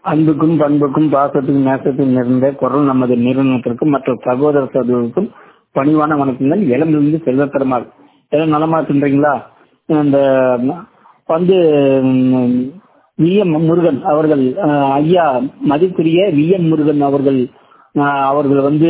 அன்புக்கும் பண்புக்கும் பாசத்துக்கும் நேசத்துக்கும் நிறைந்த குரல் நமது நிறுவனத்திற்கும் மற்ற சகோதர சகோதரருக்கும் பணிவான வணக்கங்கள் இளமிருந்து செல்வத்தரமாக எல்லாம் நலமா இருக்கின்றீங்களா இந்த வந்து வி எம் முருகன் அவர்கள் அஹ், ஐயா மதிப்புரிய வி எம் முருகன் அவர்கள் அஹ், அவர்கள் வந்து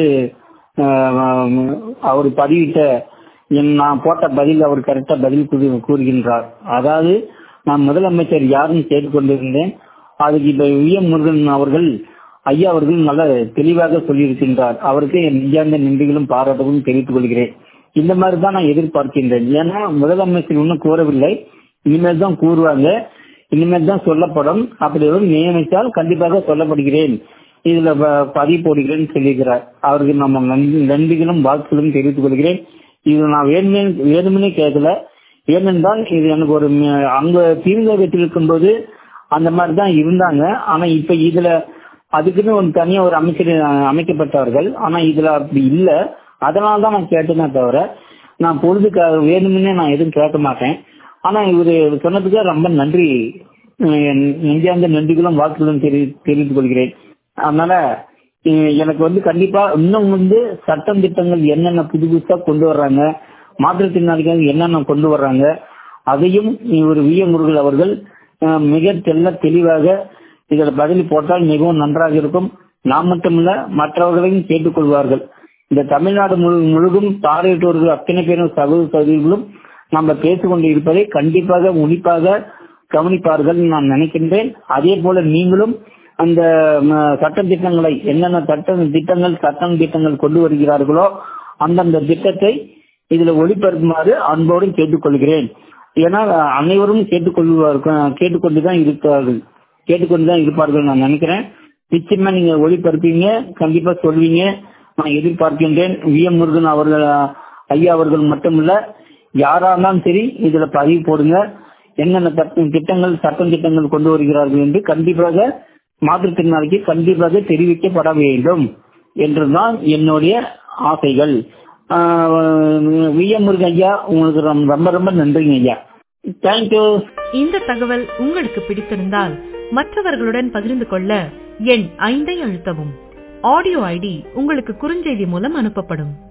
அஹ், அவர் பதிவிட்ட என் நான் போட்ட பதில் அவர் கரெக்டா பதில் கூறி- கூறுகின்றார் அதாவது நான் முதலமைச்சர் யாருன்னு கேட்டுக்கொண்டிருந்தேன் அதுக்கு இப்ப வி எம் முருகன் அவர்கள் ஐயா அவர்கள் நல்ல தெளிவாக சொல்லியிருக்கின்றார் அவருக்கு என் நெஞ்சார்ந்த நன்றிகளும் பாராட்டவும் தெரிவித்துக் கொள்கிறேன் இந்த மாதிரி தான் நான் எதிர்பார்க்கின்றேன் ஏன்னா முதலமைச்சர் இன்னும் கூறவில்லை இனிமேல் தான் கூறுவாங்க இனிமேல் தான் சொல்லப்படும் அப்படி எதுவும் நியமித்தால் கண்டிப்பாக சொல்லப்படுகிறேன் இதுல ப- பதிவு போடுகிறேன் சொல்லியிருக்கிறார் அவருக்கு நம்ம நன்றி- நன்றிகளும் வாழ்த்துகளும் தெரிவித்துக் கொள்கிறேன் இது நான் வேணுமே வேணுமனே கேட்கல ஏனென்றால் இது எனக்கு ஒரு ம- அங்க தீவிரத்தில் இருக்கும்போது அந்த மாதிரி தான் இருந்தாங்க ஆனா இப்ப இதுல அதுக்குன்னு ஒரு தனியா ஒரு அமைச்சர் அஹ், அமைக்கப்பட்டவர்கள் ஆனா இதுல அப்படி இல்ல அதனால தான் நான் கேட்டேனே தவிர நான் பொழுதுக்காக வேணும்னே நான் எதுவும் கேட்க மாட்டேன் ஆனா இவரு சொன்னதுக்கு ரொம்ப நன்றி அஹ், என் நெஞ்சார்ந்த நன்றிகளும் வாழ்த்துகளும் தெரி தெரிவித்துக் கொள்கிறேன் அதனால அஹ், எனக்கு வந்து கண்டிப்பா இன்னும் வந்து சட்டம் திட்டங்கள் என்னென்ன புது புதுசா கொண்டு வர்றாங்க மாற்றுத்திறனாளிகள் என்னென்ன கொண்டு வர்றாங்க அதையும் இவர் வி எம் முருகல் அவர்கள் அஹ், மிக தெல்ல தெளிவாக இதில் பதில் போட்டால் மிகவும் நன்றாக இருக்கும் நாம் மட்டுமல்ல மற்றவர்களையும் கேட்டுக்கொள்வார்கள் இந்த தமிழ்நாடு முழு முழுதும் பார்வையிட்டவர்கள் அத்தனை பேரும் சகோதர சகோதரிகளும் நம்ம பேசிக்கொண்டு இருப்பதை கண்டிப்பாக உன்னிப்பாக கவனிப்பார்கள் நான் நினைக்கின்றேன் அதே போல நீங்களும் அந்த ம, சட்ட திட்டங்களை என்னென்ன சட்ட திட்டங்கள் சட்டம் திட்டங்கள் கொண்டு வருகிறார்களோ அந்தந்த திட்டத்தை இதுல ஒளிபரப்புமாறு அன்போடு கேட்டுக்கொள்கிறேன் ஏன்னா அனைவரும் கேட்டுக்கொள்வார் கேட்டுக்கொண்டுதான் இருக்கிறார்கள் கேட்டுக்கொண்டுதான் இருப்பார்கள் நான் நினைக்கிறேன் நிச்சயமா நீங்க ஒளிபரப்பீங்க கண்டிப்பா சொல்வீங்க நான் எதிர்பார்க்கின்றேன் வி எம் முருகன் அவர்கள் ஐயா அவர்கள் மட்டுமல்ல யாரா இருந்தாலும் சரி இதுல பதிவு போடுங்க என்னென்ன சட்ட- திட்டங்கள் சட்டம் திட்டங்கள் கொண்டு வருகிறார்கள் என்று கண்டிப்பாக மாற்றுத்திறனாளிக்கு கண்டிப்பாக தெரிவிக்கப்பட வேண்டும் என்றுதான் என்னுடைய ஆசைகள் வி எம் முருகன் ஐயா உங்களுக்கு ரொம்ப ரொம்ப ரொம்ப நன்றிங்க ஐயா தேங்க்யூ இந்த தகவல் உங்களுக்கு பிடித்திருந்தால் மற்றவர்களுடன் பகிர்ந்து கொள்ள எண் ஐந்தை அழுத்தவும் ஆடியோ ஐடி உங்களுக்கு குறுஞ்செய்தி மூலம் அனுப்பப்படும்